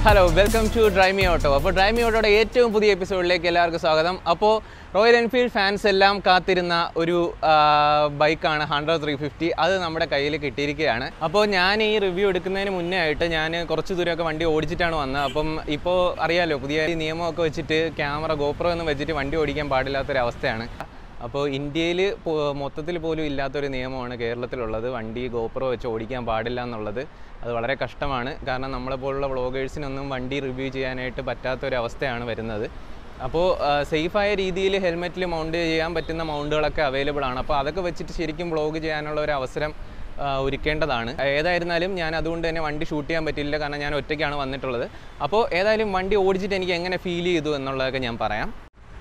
Hello welcome to Drimy auto അപ്പോൾ Drimy ഓട്ടോയുടെ ഏറ്റവും പുതിയ എപ്പിസോഡിലേക്ക് എല്ലാവർക്കും സ്വാഗതം അപ്പോൾ റോയൽ എൻഫീൽഡ് ഫാൻസ് എല്ലാം കാത്തിരുന്ന ഒരു ആ, ബൈക്കാണ് ഹൺഡ്രഡ് ത്രീ ഫിഫ്റ്റി അത് നമ്മുടെ കയ്യിൽ കിട്ടിയിരിക്കുകയാണ് അപ്പോൾ ഞാൻ ഈ റിവ്യൂ എടുക്കുന്നതിന് മുന്നേ ആയിട്ട് ഞാൻ കുറച്ച് ദൂരമൊക്കെ വണ്ടി ഓടിച്ചിട്ടാണ് വന്നത് അപ്പം ഇപ്പോൾ അറിയാലോ പുതിയ ഈ നിയമമൊക്കെ വെച്ചിട്ട് ക്യാമറ ഗോപ്രോ ഒന്നും വെച്ചിട്ട് വണ്ടി ഓടിക്കാൻ പാടില്ലാത്തൊരവസ്ഥയാണ് അപ്പോൾ ഇന്ത്യയിൽ മൊത്തത്തിൽ പോലും ഇല്ലാത്തൊരു നിയമമാണ് കേരളത്തിലുള്ളത് വണ്ടി ഗോപ്രോ വെച്ച് ഓടിക്കാൻ പാടില്ല എന്നുള്ളത് അത് വളരെ കഷ്ടമാണ് കാരണം നമ്മളെ പോലുള്ള വ്ളോഗേഴ്സിനൊന്നും വണ്ടി റിവ്യൂ ചെയ്യാനായിട്ട് പറ്റാത്തൊരവസ്ഥയാണ് വരുന്നത് അപ്പോൾ സേഫായ രീതിയിൽ ഹെൽമെറ്റിൽ മൗണ്ട് ചെയ്യാൻ പറ്റുന്ന മൗണ്ടുകളൊക്കെ അവൈലബിൾ ആണ് അപ്പോൾ അതൊക്കെ വെച്ചിട്ട് ശരിക്കും വ്ളോഗ് ചെയ്യാനുള്ള ഒരു അവസരം ആ, ഒരുക്കേണ്ടതാണ് ഏതായിരുന്നാലും ഞാൻ അതുകൊണ്ട് തന്നെ വണ്ടി ഷൂട്ട് ചെയ്യാൻ പറ്റില്ല കാരണം ഞാൻ ഒറ്റയ്ക്കാണ് വന്നിട്ടുള്ളത് അപ്പോൾ ഏതായാലും വണ്ടി ഓടിച്ചിട്ട് എനിക്ക് എങ്ങനെ ഫീൽ ചെയ്തു എന്നുള്ളതൊക്കെ ഞാൻ പറയാം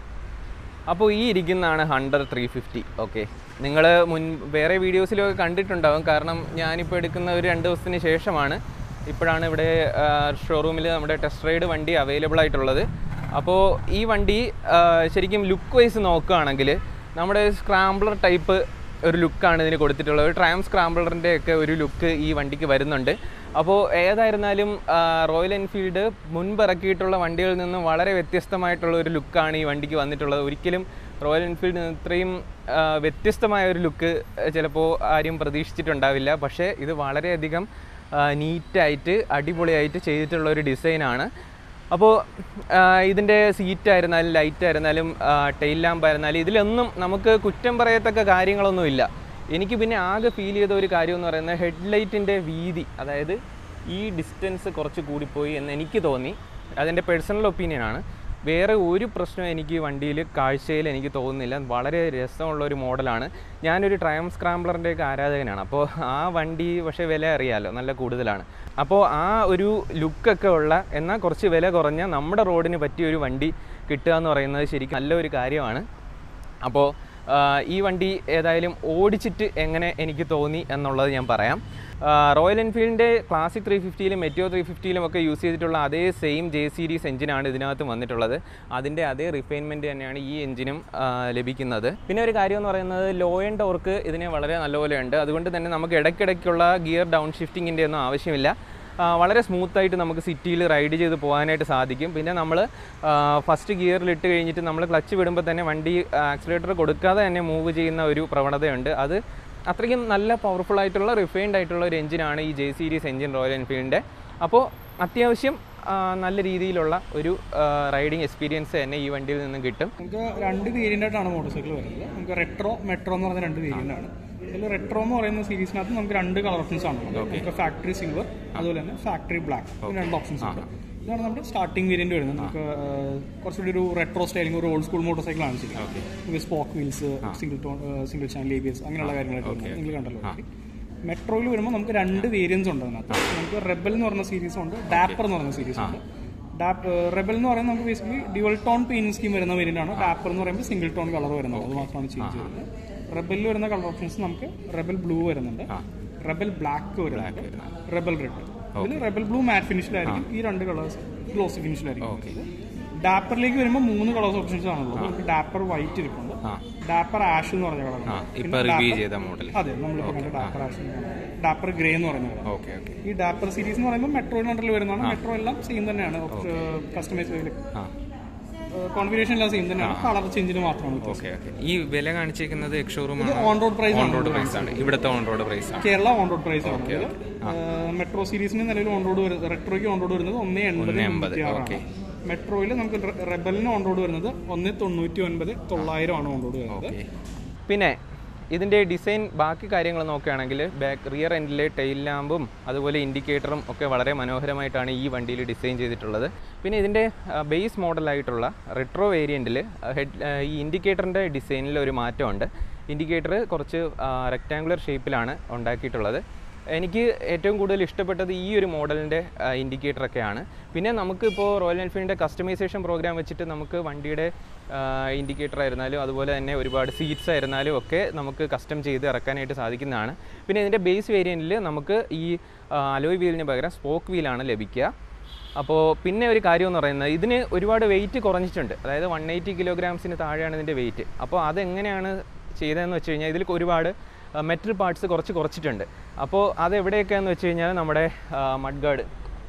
അപ്പോൾ ഈ ഇരിക്കുന്നതാണ് ഹൺഡ്രഡ് ത്രീ ഫിഫ്റ്റി ഓക്കെ നിങ്ങൾ മുൻ വേറെ വീഡിയോസിലൊക്കെ കണ്ടിട്ടുണ്ടാവും കാരണം ഞാനിപ്പോൾ എടുക്കുന്ന ഒരു രണ്ട് ദിവസത്തിന് ശേഷമാണ് ഇപ്പോഴാണ് ഇവിടെ ഷോറൂമിൽ നമ്മുടെ ടെസ്റ്റ് റൈഡ് വണ്ടി അവൈലബിൾ ആയിട്ടുള്ളത് അപ്പോൾ ഈ വണ്ടി ആ, ശരിക്കും ലുക്ക് വൈസ് നോക്കുകയാണെങ്കിൽ നമ്മുടെ സ്ക്രാംബ്ലർ ടൈപ്പ് ഒരു ലുക്കാണ് ഇതിന് കൊടുത്തിട്ടുള്ളത് ഒരു ട്രാം സ്ക്രാംബ്ലറിൻ്റെ ഒക്കെ ഒരു ലുക്ക് ഈ വണ്ടിക്ക് വരുന്നുണ്ട് അപ്പോൾ ഏതായിരുന്നാലും ആ, റോയൽ എൻഫീൽഡ് മുൻപ് ഇറക്കിയിട്ടുള്ള വണ്ടികളിൽ നിന്നും വളരെ വ്യത്യസ്തമായിട്ടുള്ള ഒരു ലുക്കാണ് ഈ വണ്ടിക്ക് വന്നിട്ടുള്ളത് ഒരിക്കലും റോയൽ എൻഫീൽഡിൽ നിന്ന് ഇത്രയും ആ, വ്യത്യസ്തമായ ഒരു ലുക്ക് ചിലപ്പോൾ ആരും പ്രതീക്ഷിച്ചിട്ടുണ്ടാവില്ല പക്ഷേ ഇത് വളരെയധികം നീറ്റായിട്ട് അടിപൊളിയായിട്ട് ചെയ്തിട്ടുള്ള ഒരു ഡിസൈനാണ് അപ്പോൾ ഇതിൻ്റെ സീറ്റ് ആയിരുന്നാലും ലൈറ്റ് ആയിരുന്നാലും ടെയിൽ ലാമ്പ് ആയിരുന്നാലും ഇതിലൊന്നും നമുക്ക് കുറ്റം പറയത്തക്ക കാര്യങ്ങളൊന്നുമില്ല എനിക്ക് പിന്നെ ആകെ ഫീൽ ചെയ്ത ഒരു കാര്യം എന്ന് പറയുന്നത് ഹെഡ്ലൈറ്റിൻ്റെ വീതി അതായത് ഈ ഡിസ്റ്റൻസ് കുറച്ച് കൂടിപ്പോയി എന്ന് എനിക്ക് തോന്നി അതെൻ്റെ പേഴ്സണൽ ഒപ്പീനിയനാണ് വേറെ ഒരു പ്രശ്നം എനിക്ക് വണ്ടിയിൽ കാഴ്ചയിൽ എനിക്ക് തോന്നുന്നില്ല വളരെ രസമുള്ള ഒരു മോഡലാണ് ഞാനൊരു ട്രയം സ്ക്രാംബ്ലറിൻ്റെയൊക്കെ ആരാധകനാണ് അപ്പോൾ ആ വണ്ടി പക്ഷേ വില അറിയാമല്ലോ നല്ല കൂടുതലാണ് അപ്പോൾ ആ ഒരു ലുക്കൊക്കെ ഉള്ള എന്നാൽ കുറച്ച് വില കുറഞ്ഞ നമ്മുടെ റോഡിന് പറ്റിയ ഒരു വണ്ടി കിട്ടുക എന്ന് പറയുന്നത് ശരിക്കും നല്ലൊരു കാര്യമാണ് അപ്പോൾ ആ, ഈ വണ്ടി ഏതായാലും ഓടിച്ചിട്ട് എങ്ങനെ എനിക്ക് തോന്നി എന്നുള്ളത് ഞാൻ പറയാം ആ, റോയൽ എൻഫീൽഡിൻ്റെ ക്ലാസിക് ത്രീ ഫിഫ്റ്റിയിലും മെറ്റിയോ ത്രീ ഫിഫ്റ്റിയിലും ഒക്കെ യൂസ് ചെയ്തിട്ടുള്ള അതേ സെയിം ജെ സീരീസ് എഞ്ചിനാണ് ഇതിനകത്ത് വന്നിട്ടുള്ളത് അതിൻ്റെ അതേ റിഫൈൻമെൻറ്റ് തന്നെയാണ് ഈ എഞ്ചിനും ആ, ലഭിക്കുന്നത് പിന്നെ ഒരു കാര്യം എന്ന് പറയുന്നത് ലോ ആൻഡ് ടോർക്ക് ഇതിന് വളരെ നല്ലപോലെ ഉണ്ട് അതുകൊണ്ട് തന്നെ നമുക്ക് ഇടയ്ക്കിടയ്ക്കുള്ള ഗിയർ ഡൗൺ ഷിഫ്റ്റിങ്ങിൻ്റെ ഒന്നും ആവശ്യമില്ല ആ, വളരെ സ്മൂത്തായിട്ട് നമുക്ക് സിറ്റിയിൽ റൈഡ് ചെയ്ത് പോകാനായിട്ട് സാധിക്കും പിന്നെ നമ്മൾ ഫസ്റ്റ് ഗിയറിൽ ഇട്ട് കഴിഞ്ഞിട്ട് നമ്മൾ ക്ലച്ച് വിടുമ്പോൾ തന്നെ വണ്ടി ആക്സിലേറ്റർ കൊടുക്കാതെ തന്നെ മൂവ് ചെയ്യുന്ന ഒരു പ്രവണതയുണ്ട് അത് അത്രയ്ക്കും നല്ല പവർഫുൾ ആയിട്ടുള്ള റിഫൈൻഡ് ആയിട്ടുള്ള ഒരു എഞ്ചിനാണ് ഈ ജെ സീരീസ് എഞ്ചിൻ റോയൽ എൻഫീൽഡിൻ്റെ അപ്പോൾ അത്യാവശ്യം ആ, നല്ല രീതിയിലുള്ള ഒരു റൈഡിങ് എക്സ്പീരിയൻസ് തന്നെ ഈ വണ്ടിയിൽ നിന്നും കിട്ടും നമുക്ക് രണ്ട് വേരിയൻ്റ് ആയിട്ടാണ് മോട്ടോർ സൈക്കിൾ വരുന്നത് നമുക്ക് റെട്രോ മെട്രോ എന്ന് പറയുന്ന രണ്ട് വേരിയൻ്റ് ആണ് ഇതിൽ റെട്രോ എന്ന് പറയുന്ന സീരീസിനകത്ത് നമുക്ക് രണ്ട് കളർ ഓപ്ഷൻസ് ആണ് ഉള്ളത് നമുക്ക് ഫാക്ടറി സിൽവർ അതുപോലെ തന്നെ ഫാക്ടറി ബ്ലാക്ക് രണ്ട് ഓപ്ഷൻസ് ഉണ്ട് ഇതാണ് നമ്മുടെ സ്റ്റാർട്ടിംഗ് വേരിയന്റ് വരുന്നത് നമുക്ക് ആ, കുറച്ചുകൂടി ഒരു റെട്രോ സ്റ്റൈലിംഗ് ഒരു ഓൾഡ് സ്കൂൾ മോട്ടോർ സൈക്കിൾ ആണ് ചെയ്യുന്നത് നമുക്ക് spoke wheels single tone single channel A B S അങ്ങനെയുള്ള കാര്യങ്ങളൊക്കെ വരുന്നത് നിങ്ങൾ കണ്ടല്ലോ മെട്രോയിൽ വരുമ്പോൾ നമുക്ക് രണ്ട് വേരിയൻസ് ഉണ്ട് അതിനകത്ത് നമുക്ക് റെബൽ എന്ന് പറയുന്ന സീരീസ് ഉണ്ട് ഡാപ്പർ എന്ന് പറയുന്ന സീരീസ് ഉണ്ട് ഡാപ്പ് റെബൽ എന്ന് പറയുന്നത് നമുക്ക് basically dual tone paint scheme വരുന്ന വേരിയന്റ് ആണ് ഡാപ്പർ എന്ന് പറയുമ്പോൾ സിംഗിൾ ടോൺ കളർ വരുന്നത് അത് മാത്രമാണ് ചേഞ്ച് ചെയ്യുന്നത് റെബലിൽ വരുന്ന കളർ ഓപ്ഷൻസ് നമുക്ക് റെബൽ ബ്ലൂ വരുന്നുണ്ട് റെബൽ ബ്ലാക്ക് വരുന്നുണ്ട് റെബൽ റെഡ് ഇതിൽ റെബൽ ബ്ലൂ മാറ്റ് ഫിനിഷിലായിരിക്കും ഈ രണ്ട് കളേഴ്സ് ഗ്ലോസി ഫിനിഷിലായിരിക്കും ഡാപ്പറിലേക്ക് വരുമ്പോൾ മൂന്ന് കളേഴ്സ് ഓപ്ഷൻസ് ആണുള്ളത് നമുക്ക് ഡാപ്പർ വൈറ്റ് ഇരിപ്പുണ്ട് ഡാപ്പർ ആഷ് എന്ന് പറഞ്ഞ കളറാണ് ഇപ്പോൾ റിവ്യൂ ചെയ്ത മോഡൽ അതെ നമ്മളിപ്പോൾ കണ്ട ഡാപ്പർ ആഷ് ഡാപ്പർ ഗ്രേ എന്ന് പറയുന്ന കളർ ഓക്കെ ഓക്കെ ഈ ഡാപ്പർ സീരീസ് എന്ന് പറയുമ്പോൾ മെട്രോയുടെ അണ്ടറിൽ വരുന്നതാണ് മെട്രോ എല്ലാം സെയിം തന്നെയാണ് കസ്റ്റമൈസ് ആ കോൺഫിഗറേഷൻ എല്ലാം സെയിം തന്നെയാണ് കളർ ചേഞ്ചിന് മാത്രമാണ് വ്യത്യാസം. ഓക്കെ ഓക്കെ ഈ വില കാണിച്ചേക്കുന്നത് എക്സ്ഷോറൂം ഇത് ഓൺ റോഡ് പ്രൈസ് ഓൺ ആണ് റോഡ് പ്രൈസ് ആണ് ഇവിടുത്തെ ഓൺ റോഡ് പ്രൈസ് ആണ് കേരള ഓൺ റോഡ് പ്രൈസ് ആണ് ഇത്. മെട്രോ സീരീസിന് നിലവിൽ ഓൺ റോഡ് വരുന്നത് റെട്രോയ്ക്ക് ഓൺ റോഡ് വരുന്നത് ഒന്ന് എൺപത് എൺപത്, ആണ് മെട്രോയിൽ നമുക്ക് റെ- റെബലിന് ഓൺ റോഡ് വരുന്നത് ഒന്ന് തൊണ്ണൂറ്റി ഒൻപത് തൊള്ളായിരം ആണ് ഓൺ റോഡ് വരുന്നത് പിന്നെ ഇതിൻ്റെ ഡിസൈൻ ബാക്കി കാര്യങ്ങൾ നോക്കുകയാണെങ്കിൽ ബാക്ക് റിയർ എൻഡിലെ ടെയിൽ ലാമ്പും അതുപോലെ ഇൻഡിക്കേറ്ററും ഒക്കെ വളരെ മനോഹരമായിട്ടാണ് ഈ വണ്ടിയിൽ ഡിസൈൻ ചെയ്തിട്ടുള്ളത് പിന്നെ ഇതിൻ്റെ ബേസ് മോഡലായിട്ടുള്ള റെട്രോ വേരിയൻറ്റിൽ ഹെഡ് ഈ ഇൻഡിക്കേറ്ററിൻ്റെ ഡിസൈനിൽ ഒരു മാറ്റമുണ്ട് ഇൻഡിക്കേറ്റർ കുറച്ച് റെക്റ്റാങ്കുലർ ഷേപ്പിലാണ് ഉണ്ടാക്കിയിട്ടുള്ളത് എനിക്ക് ഏറ്റവും കൂടുതൽ ഇഷ്ടപ്പെട്ടത് ഈ ഒരു മോഡലിൻ്റെ ഇൻഡിക്കേറ്ററൊക്കെയാണ് പിന്നെ നമുക്കിപ്പോൾ റോയൽ എൻഫീൽഡിൻ്റെ കസ്റ്റമൈസേഷൻ പ്രോഗ്രാം വെച്ചിട്ട് നമുക്ക് വണ്ടിയുടെ ഇൻഡിക്കേറ്റർ ആയിരുന്നാലും അതുപോലെ തന്നെ ഒരുപാട് സീറ്റ്സ് ആയിരുന്നാലും ഒക്കെ നമുക്ക് കസ്റ്റം ചെയ്ത് ഇറക്കാനായിട്ട് സാധിക്കുന്നതാണ് പിന്നെ ഇതിൻ്റെ ബേസ് വേരിയൻറ്റിൽ നമുക്ക് ഈ അലോയ് വീലിന് പകരം സ്പോക്ക് വീലാണ് ലഭിക്കുക അപ്പോൾ പിന്നെ ഒരു കാര്യം എന്ന് പറയുന്നത് ഇതിന് ഒരുപാട് വെയിറ്റ് കുറഞ്ഞിട്ടുണ്ട് അതായത് വൺ എയ്റ്റി കിലോഗ്രാംസിന് താഴെയാണ് ഇതിൻ്റെ വെയിറ്റ് അപ്പോൾ അതെങ്ങനെയാണ് ചെയ്തതെന്ന് വെച്ച് കഴിഞ്ഞാൽ ഇതിൽ ഒരുപാട് മെറ്റൽ പാർട്സ് കുറച്ച് കുറച്ചിട്ടുണ്ട് അപ്പോൾ അത് എവിടെയൊക്കെയാണെന്ന് വെച്ച് കഴിഞ്ഞാൽ നമ്മുടെ മഡ് ഗാർഡ്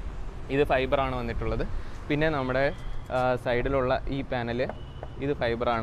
ഇത് ഫൈബറാണ് വന്നിട്ടുള്ളത് പിന്നെ നമ്മുടെ ആ, സൈഡിലുള്ള ഈ പാനൽ ഇത് ഫൈബറാണ്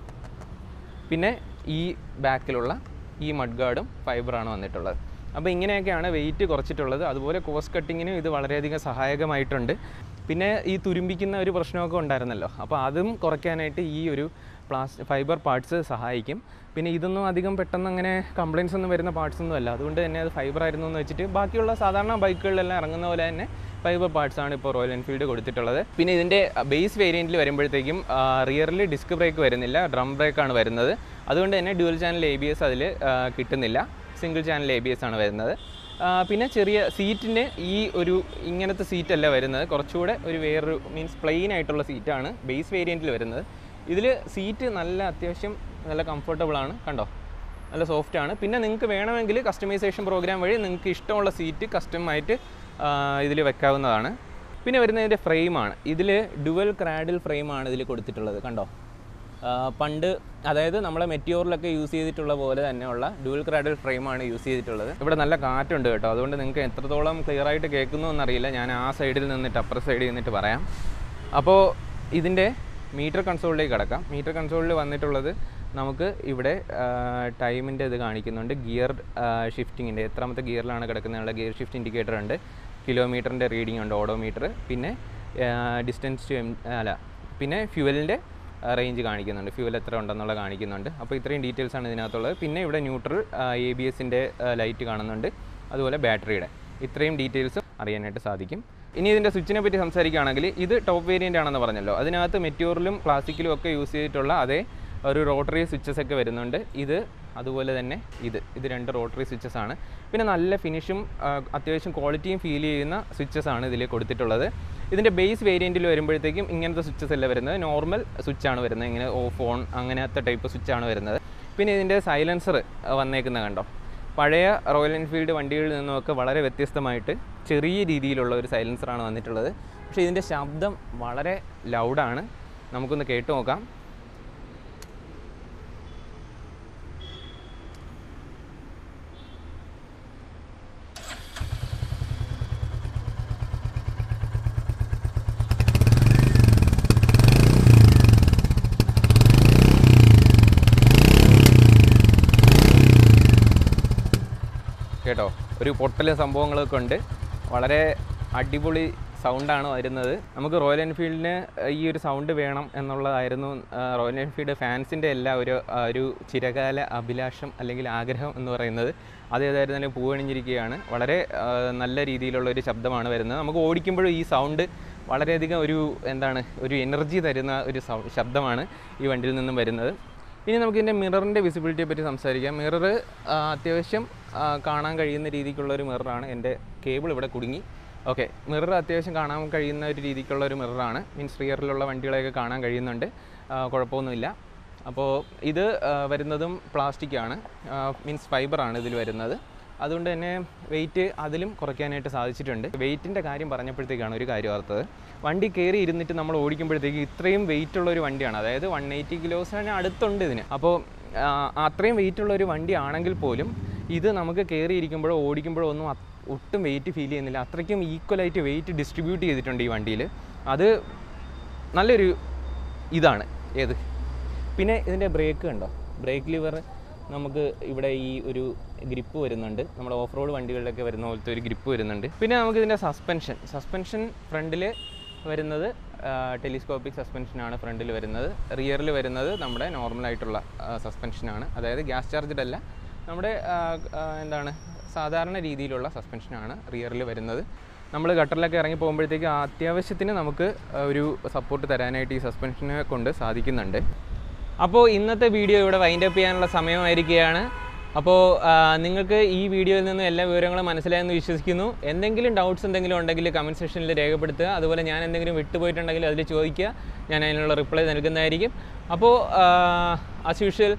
പിന്നെ ഈ ബാക്കിലുള്ള ഈ മഡ് ഗാർഡും ഫൈബറാണ് വന്നിട്ടുള്ളത് അപ്പോൾ ഇങ്ങനെയൊക്കെയാണ് വെയിറ്റ് കുറച്ചിട്ടുള്ളത് അതുപോലെ കോസ്റ്റ് കട്ടിങ്ങിനും ഇത് വളരെയധികം സഹായകമായിട്ടുണ്ട് പിന്നെ ഈ തുരുമ്പിക്കുന്ന ഒരു പ്രശ്നമൊക്കെ ഉണ്ടായിരുന്നല്ലോ അപ്പോൾ അതും കുറയ്ക്കാനായിട്ട് ഈ ഒരു പ്ലാസ് ഫൈബർ പാർട്സ് സഹായിക്കും പിന്നെ ഇതൊന്നും അധികം പെട്ടെന്ന് അങ്ങനെ കംപ്ലയിൻസ് ഒന്നും വരുന്ന പാർട്സ് ഒന്നും അല്ല അതുകൊണ്ട് തന്നെ അത് ഫൈബർ ആയിരുന്നു എന്ന് വെച്ചിട്ട് ബാക്കിയുള്ള സാധാരണ ബൈക്കുകളിലെല്ലാം ഇറങ്ങുന്ന പോലെ തന്നെ ഫൈബർ പാർട്സ് ആണ് ഇപ്പോൾ റോയൽ എൻഫീൽഡ് കൊടുത്തിട്ടുള്ളത് പിന്നെ ഇതിൻ്റെ ബേസ് വേരിയൻറ്റിൽ വരുമ്പോഴത്തേക്കും റിയറിൽ ഡിസ്ക് ബ്രേക്ക് വരുന്നില്ല ഡ്രം ബ്രേക്കാണ് വരുന്നത് അതുകൊണ്ട് തന്നെ dual channel A B S അതിൽ കിട്ടുന്നില്ല single channel A B S ആണ് വരുന്നത് ആ, പിന്നെ ചെറിയ സീറ്റിന് ഈ ഒരു ഇങ്ങനത്തെ സീറ്റല്ല വരുന്നത് കുറച്ചുകൂടെ ഒരു വേറൊരു മീൻസ് പ്ലെയിൻ ആയിട്ടുള്ള സീറ്റാണ് ബേസ് വേരിയൻറ്റിൽ വരുന്നത് ഇതിൽ സീറ്റ് നല്ല അത്യാവശ്യം നല്ല കംഫർട്ടബിൾ ആണ് കണ്ടോ നല്ല സോഫ്റ്റ് ആണ് പിന്നെ നിങ്ങൾക്ക് വേണമെങ്കിൽ കസ്റ്റമൈസേഷൻ പ്രോഗ്രാം വഴി നിങ്ങൾക്ക് ഇഷ്ടമുള്ള സീറ്റ് കസ്റ്റമായിട്ട് ഇതിൽ വെക്കാവുന്നതാണ് പിന്നെ വരുന്നതിൻ്റെ ഫ്രെയിമാണ് ഇതിൽ ഡുവൽ ക്രാഡിൽ ഫ്രെയിമാണ് ഇതിൽ കൊടുത്തിട്ടുള്ളത് കണ്ടോ ആ, പണ്ട് അതായത് നമ്മളെ മെറ്റിയോറിലൊക്കെ യൂസ് ചെയ്തിട്ടുള്ള പോലെ തന്നെയുള്ള ഡുവൽ ക്രാഡിൽ ഫ്രെയിമാണ് യൂസ് ചെയ്തിട്ടുള്ളത് ഇവിടെ നല്ല കാറ്റുണ്ട് കേട്ടോ അതുകൊണ്ട് നിങ്ങൾക്ക് എത്രത്തോളം ക്ലിയർ ആയിട്ട് കേൾക്കുന്നു എന്നറിയില്ല ഞാൻ ആ സൈഡിൽ നിന്നിട്ട് അപ്പുറ സൈഡിൽ നിന്നിട്ട് പറയാം അപ്പോൾ ഇതിൻ്റെ മീറ്റർ കൺസോളിലേക്ക് കിടക്കാം മീറ്റർ കൺസോളിൽ വന്നിട്ടുള്ളത് നമുക്ക് ഇവിടെ ടൈമിൻ്റെ ഇത് കാണിക്കുന്നുണ്ട് ഗിയർ ഷിഫ്റ്റിങ്ങിൻ്റെ എത്രാമത്തെ ഗിയറിലാണ് കിടക്കുന്നതിനുള്ള ഗിയർ ഷിഫ്റ്റ് ഇൻഡിക്കേറ്റർ ഉണ്ട് കിലോമീറ്ററിൻ്റെ റീഡിംഗ് ഉണ്ട് ഓഡോമീറ്റർ പിന്നെ ഡിസ്റ്റൻസ് ടു എം അല്ല പിന്നെ ഫ്യൂവലിൻ്റെ റേഞ്ച് കാണിക്കുന്നുണ്ട് ഫ്യൂവൽ എത്ര ഉണ്ടെന്നുള്ള കാണിക്കുന്നുണ്ട് അപ്പോൾ ഇത്രയും ഡീറ്റെയിൽസ് ആണ് ഇതിനകത്തുള്ളത് പിന്നെ ഇവിടെ ന്യൂട്രൽ എ ബി എസിൻ്റെ ലൈറ്റ് കാണുന്നുണ്ട് അതുപോലെ ബാറ്ററിയുടെ ഇത്രയും ഡീറ്റെയിൽസ് അറിയാനായിട്ട് സാധിക്കും ഇനി ഇതിൻ്റെ സ്വിച്ചിനെ പറ്റി സംസാരിക്കുകയാണെങ്കിൽ ഇത് ടോപ്പ് വേരിയൻ്റ് ആണെന്ന് പറഞ്ഞല്ലോ അതിനകത്ത് മെറ്റ്യൂറിലും ക്ലാസിക്കിലും ഒക്കെ യൂസ് ചെയ്തിട്ടുള്ള അതേ ഒരു റോട്ടറി സ്വിച്ചസ് ഒക്കെ വരുന്നുണ്ട് ഇത് അതുപോലെ തന്നെ ഇത് ഇത് രണ്ട് റോട്ടറി സ്വിച്ചസ് ആണ് പിന്നെ നല്ല ഫിനിഷും ആ, അത്യാവശ്യം ക്വാളിറ്റിയും ഫീൽ ചെയ്യുന്ന സ്വിച്ചസ് ആണ് ഇതിൽ കൊടുത്തിട്ടുള്ളത് ഇതിൻ്റെ ബേസ് വേരിയൻറ്റിൽ വരുമ്പോഴത്തേക്കും ഇങ്ങനത്തെ സ്വിച്ചസ് അല്ല വരുന്നത് നോർമൽ സ്വിച്ചാണ് വരുന്നത് ഇങ്ങനെ ഓഫ് ഓൺ അങ്ങനത്തെ ടൈപ്പ് സ്വിച്ചാണ് വരുന്നത് പിന്നെ ഇതിൻ്റെ സൈലൻസർ വന്നേക്കുന്നത് കണ്ടോ പഴയ റോയൽ എൻഫീൽഡ് വണ്ടികളിൽ നിന്നുമൊക്കെ വളരെ വ്യത്യസ്തമായിട്ട് ചെറിയ രീതിയിലുള്ള ഒരു സൈലൻസറാണ് വന്നിട്ടുള്ളത് പക്ഷേ ഇതിൻ്റെ ശബ്ദം വളരെ ലൗഡാണ് നമുക്കൊന്ന് കേട്ട് നോക്കാം കേട്ടോ ഒരു പൊട്ടലും സംഭവങ്ങളൊക്കെ ഉണ്ട് വളരെ അടിപൊളി സൗണ്ടാണ് വരുന്നത് നമുക്ക് റോയൽ എൻഫീൽഡിന് ഈ ഒരു സൗണ്ട് വേണം എന്നുള്ളതായിരുന്നു ആ, റോയൽ എൻഫീൽഡ് ഫാൻസിൻ്റെ എല്ലാ ഒരു ആ, ഒരു ചിരകാല അഭിലാഷം അല്ലെങ്കിൽ ആഗ്രഹം എന്ന് പറയുന്നത് അത് ഏതായിരുന്നാലും പൂവണിഞ്ഞിരിക്കുകയാണ് വളരെ ആ, നല്ല രീതിയിലുള്ള ഒരു ശബ്ദമാണ് വരുന്നത് നമുക്ക് ഓടിക്കുമ്പോഴും ഈ സൗണ്ട് വളരെയധികം ഒരു എന്താണ് ഒരു എനർജി തരുന്ന ഒരു സൗ ശബ്ദമാണ് ഈ വണ്ടിയിൽ നിന്നും വരുന്നത് ഇനി നമുക്ക് ഇതിൻ്റെ മിററിൻ്റെ വിസിബിലിറ്റിയെ പറ്റി സംസാരിക്കാം മിറർ അത്യാവശ്യം ആ, കാണാൻ കഴിയുന്ന രീതിക്കുള്ള ഒരു മിററാണ് എൻ്റെ കേബിൾ ഇവിടെ കുടുങ്ങി ഓക്കെ മിറർ അത്യാവശ്യം കാണാൻ കഴിയുന്ന ഒരു രീതിക്കുള്ള ഒരു മിററാണ് മീൻസ് റിയറിലുള്ള വണ്ടികളെയൊക്കെ കാണാൻ കഴിയുന്നുണ്ട് ആ, കുഴപ്പമൊന്നുമില്ല അപ്പോൾ ഇത് ആ, വരുന്നതും പ്ലാസ്റ്റിക്കാണ് മീൻസ് ഫൈബറാണ് ഇതിൽ വരുന്നത് അതുകൊണ്ട് തന്നെ വെയിറ്റ് അതിലും കുറയ്ക്കാനായിട്ട് സാധിച്ചിട്ടുണ്ട് വെയിറ്റിൻ്റെ കാര്യം പറഞ്ഞപ്പോഴത്തേക്കാണ് ഒരു കാര്യം ഓർത്തത് വണ്ടി കയറി ഇരുന്നിട്ട് നമ്മൾ ഓടിക്കുമ്പോഴത്തേക്ക് ഇത്രയും വെയിറ്റ് ഉള്ള ഒരു വണ്ടിയാണ് അതായത് വൺ എയ്റ്റി കിലോസിന് അടുത്തുണ്ട് ഇതിന് അപ്പോൾ ആ, അത്രയും വെയിറ്റ് ഉള്ള ഒരു വണ്ടി ആണെങ്കിൽ പോലും ഇത് നമുക്ക് കയറി ഇരിക്കുമ്പോഴോ ഓടിക്കുമ്പോഴോ ഒന്നും അത് ഒട്ടും വെയിറ്റ് ഫീൽ ചെയ്യുന്നില്ല അത്രയ്ക്കും ഈക്വലായിട്ട് വെയിറ്റ് ഡിസ്ട്രിബ്യൂട്ട് ചെയ്തിട്ടുണ്ട് ഈ വണ്ടിയിൽ അത് നല്ലൊരു ഇതാണ് ഏത് പിന്നെ ഇതിൻ്റെ ബ്രേക്ക് കണ്ടോ ബ്രേക്ക് ലിവർ നമുക്ക് ഇവിടെ ഈ ഒരു ഗ്രിപ്പ് വരുന്നുണ്ട് നമ്മുടെ ഓഫ് റോഡ് വണ്ടികളിലൊക്കെ വരുന്ന പോലത്തെ ഒരു ഗ്രിപ്പ് വരുന്നുണ്ട് പിന്നെ നമുക്ക് ഇതിൻ്റെ സസ്പെൻഷൻ സസ്പെൻഷൻ ഫ്രണ്ടിൽ വരുന്നത് ടെലിസ്കോപ്പിക് സസ്പെൻഷനാണ് ഫ്രണ്ടിൽ വരുന്നത് റിയറിൽ വരുന്നത് നമ്മുടെ നോർമലായിട്ടുള്ള സസ്പെൻഷനാണ് അതായത് ഗ്യാസ് ചാർജഡ് അല്ല നമ്മുടെ ആ, ആ, എന്താണ് സാധാരണ രീതിയിലുള്ള സസ്പെൻഷനാണ് റിയറിൽ വരുന്നത് നമ്മൾ ഗട്ടറിലൊക്കെ ഇറങ്ങി പോകുമ്പോഴത്തേക്ക് അത്യാവശ്യത്തിന് നമുക്ക് ഒരു സപ്പോർട്ട് തരാനായിട്ട് ഈ സസ്പെൻഷനെ കൊണ്ട് സാധിക്കുന്നുണ്ട് അപ്പോൾ ഇന്നത്തെ വീഡിയോ ഇവിടെ വൈൻഡ് അപ്പ് ചെയ്യാനുള്ള സമയമായിരിക്കുകയാണ് അപ്പോൾ ആ, നിങ്ങൾക്ക് ഈ വീഡിയോയിൽ നിന്ന് എല്ലാ വിവരങ്ങളും മനസ്സിലായെന്ന് വിശ്വസിക്കുന്നു എന്തെങ്കിലും ഡൗട്ട്സ് എന്തെങ്കിലും ഉണ്ടെങ്കിൽ കമൻറ്റ് സെക്ഷനിൽ രേഖപ്പെടുത്തുക അതുപോലെ ഞാൻ എന്തെങ്കിലും വിട്ടുപോയിട്ടുണ്ടെങ്കിൽ അതിൽ ചോദിക്കുക ഞാൻ അതിനുള്ള റിപ്ലൈ നൽകുന്നതായിരിക്കും അപ്പോൾ ആസ് യൂഷ്വൽ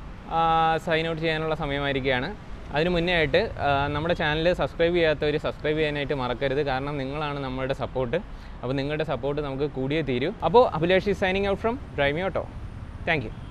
സൈൻ ഔട്ട് ചെയ്യാനുള്ള സമയമായിരിക്കുകയാണ് അതിന് മുന്നേ ആയിട്ട് ആ, നമ്മുടെ ചാനൽ സബ്സ്ക്രൈബ് ചെയ്യാത്തവർ സബ്സ്ക്രൈബ് ചെയ്യാനായിട്ട് മറക്കരുത് കാരണം നിങ്ങളാണ് നമ്മളുടെ സപ്പോർട്ട് അപ്പോൾ നിങ്ങളുടെ സപ്പോർട്ട് നമുക്ക് കൂടിയേ തീരൂ അപ്പോൾ Abhilash signing out from Drimy auto thank U